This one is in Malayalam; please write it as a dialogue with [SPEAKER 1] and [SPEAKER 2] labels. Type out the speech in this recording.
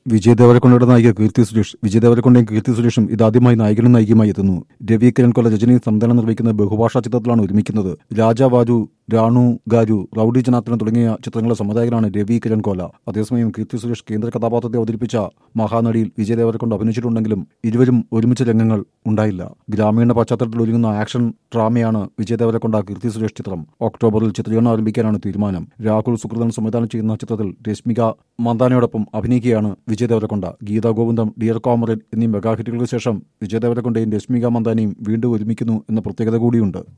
[SPEAKER 1] വിജയ് ദേവരക്കൊണ്ടയുടെ നായിക കീർത്തി സുരേഷ് വിജയ് ദേവരക്കൊണ്ടയും കീർത്തി സുരേഷും ഇതാദ്യമായി നായകനും നായികയുമായി എത്തുന്നു രവി കിരൺ കൊല രജനിയും സംവിധാനം നിർവഹിക്കുന്ന ബഹുഭാഷാ ചിത്രത്തിലാണ് ഒരുമിക്കുന്നത് രാജാവാരു രാണു ഗാരു റൌഡി ജനാർദ്ദനൻ തുടങ്ങിയ ചിത്രങ്ങളുടെ സംവിധായകനാണ് രവി കിരൺ കോല അതേസമയം കീർത്തി സുരേഷ് കേന്ദ്ര കഥാപാത്രത്തെ അവതരിപ്പിച്ച മഹാനടിയിൽ വിജയ് ദേവരക്കൊണ്ട് അഭിനയിച്ചിട്ടുണ്ടെങ്കിലും ഇരുവരും ഒരുമിച്ച് രംഗങ്ങൾ ഉണ്ടായില്ല ഗ്രാമീണ പശ്ചാത്തലത്തിൽ ഒരുങ്ങുന്ന ആക്ഷൻ ഡ്രാമയാണ് വിജയ് ദേവരക്കൊണ്ട കീർത്തി സുരേഷ് ചിത്രം ഒക്ടോബറിൽ ചിത്രീകരണം ആരംഭിക്കാനാണ് തീരുമാനം രാഹുൽ സുഹൃതൻ സംവിധാനം ചെയ്യുന്ന ചിത്രത്തിൽ രശ്മിക മന്ദാനയോടൊപ്പം അഭിനയിക്കുകയാണ് വിജയ് ദേവരക്കൊണ്ട ഗീതാ ഗോവിന്ദം ഡിയർ കോമറേഡ് എന്നീ മെഗാഹിറ്റുകൾക്ക് ശേഷം വിജയ് ദേവരക്കൊണ്ടയും രശ്മിക മന്ദാനയും വീണ്ടും ഒരുമിക്കുന്നു എന്ന പ്രത്യേകത കൂടിയുണ്ട്